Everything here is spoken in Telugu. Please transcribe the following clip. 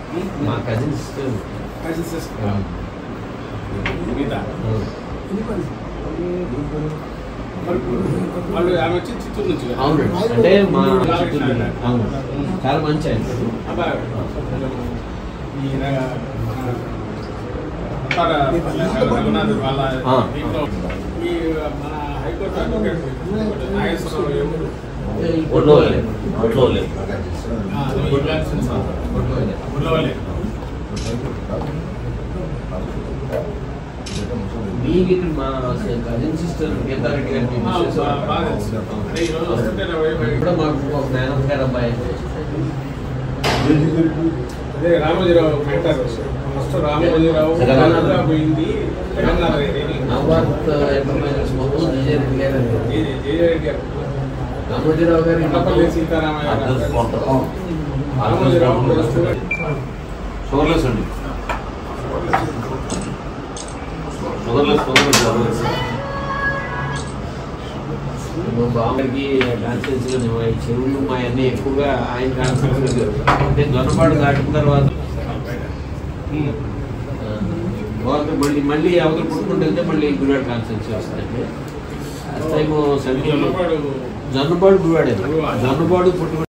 మా కజిన్ సిస్టర్ వాళ్ళు ఆమె వచ్చి చిత్తూరు నుంచి కదా? అవును అంటే మా చిత్తూరు జిల్లా. అవును చాలా మంచి ఆయన అబ్బాయి ఈ ర- అప్పార రఘునాథ్ వాళ్ళ ఆ. దీంట్లో ఈ మన హైకోర్టు అడ్వకేట్ నాగేశ్వరరావు ఎవరు? ఒడ్లో ఒడ్లో ఆ, ఈ వ్యాక్సిన్స్ గుళ్ళవల్లి. మీకు ఇక్కడ మా కజిన్ సిస్టర్ గీతారెడ్డి గారి ఆ, బా- బాగా తెలుసు. అంటే ఈ రోజు వస్తుంటే నా వైఫ్ ఇప్పుడు మాకు ఒక మేనప్ గారు అబ్బాయి అదే రామోజీరావు మెంటర్ ఫస్ట్ రామోజీరావు జగన్నాథ్. జగన్నాథ్ పోయింది జగన్నాథ్ రెడ్డి నవభారత్ ఎంటర్ప్రైజెస్ మొత్తం విజయ రెడ్డి గారు అండి. జే- జేజేరెడ్డి గారు రామోజీరావు గారి కొండపల్లి సీతారామయ్య అడ్రస్ గారు కొంటాం రామోజీరావు ప్రస్తుతం షుగర్లెస్ అండి షుగర్లెస్ షుగర్లెస్ మా బావగారికి కాన్స్టిట్యూన్సీలో మా ఈ చెరువులు మా అన్నీ ఎక్కువగా ఆయన కాన్స్టిట్యూన్సీలో జరుగుతాయి అంటే దొరపాటు దాటిన తర్వాత ఆ, గవర్నమెంట్ మళ్ళీ మళ్ళీ అవతల పుట్టుకుంటూ వెళ్తే మళ్ళీ గుడివాడ కాన్స్టిట్యూన్సీ వస్తుందండి last time central Jonnapadu Jonnapadu గుడివాడే జొన్నపాడు పుట్టుకుంటే